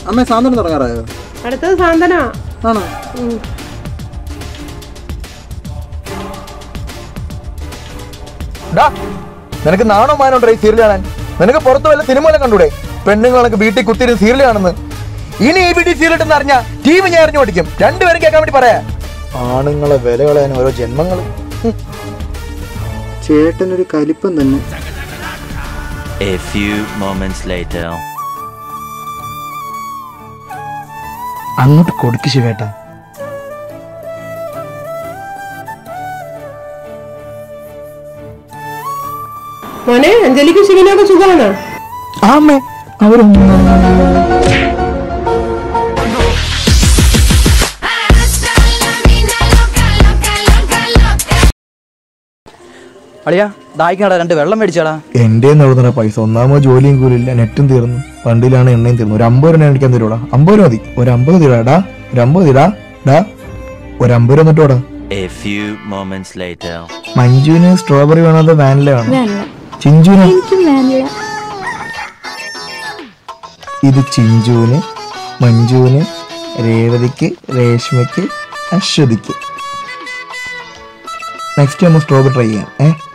അമ്മ സാന്ത്വനം തുടങ്ങാറായോ അടുത്തത് സാന്ത്വന ആണോ ഡാ നിനക്ക് നാണോ മാനോണ്ടോ ഈ സീരിയൽ കാണാൻ നിനക്ക് പുറത്ത് വല്ല സിനിമ വല്ല കണ്ടൂടെ പെണ്ണുങ്ങളൊക്കെ വീട്ടിൽ കുത്തിരുന്ന് സീരിയൽ കാണുന്നു ഇനി ഈ വീട്ടിൽ സീരിയൽ ഇട്ടെന്ന് അറിഞ്ഞാ ടീം ഞാൻ അറിഞ്ഞു പഠിക്കും രണ്ടുപേരും കേൾക്കാൻ വേണ്ടി പറയാ ആണുങ്ങളെ വില കളയാൻ ഓരോ ജന്മങ്ങൾ ചേട്ടനൊരു കലിപ്പം തന്നെ A few moments later. അങ്ങോട്ട് കൊടുക്ക് ശിവേട്ട മോനെ അഞ്ജലിക്ക് ശിവനൊക്കെ സുഖമാണ് ആമേ അവരൊന്നും അളിയാ ദാഹിക്കണടാ രണ്ട് വെള്ളം മേടിച്ചാടാ എന്റെ നടന്ന പൈസ ഒന്നാമത് ജോലിയും കൂലില്ല നെറ്റും തീർന്നു പണ്ടിലാണ് എണ്ണയും തീർന്നു ഒരു അമ്പത് രൂപ അടിക്കാൻ തരൂടാ അമ്പത് രൂപ മതി ഒരു അമ്പത് തീരാടാ ഒരു അമ്പത് തീരാ ഡാ ഒരു അമ്പത് രൂപ എന്നിട്ടോടാ A few moments later. മഞ്ജുവിന് സ്ട്രോബെറി വേണോ അതോ വാനില വേണോ ചിഞ്ചുവിന് ഇത് ചിഞ്ചുവിന് മഞ്ജുവിന് രേവതിക്ക് രേഷ്മയ്ക്ക് അശ്വതിക്ക് നെക്സ്റ്റ് നമ്മൾ സ്ട്രോബെറി ട്രൈ ചെയ്യാം ഏ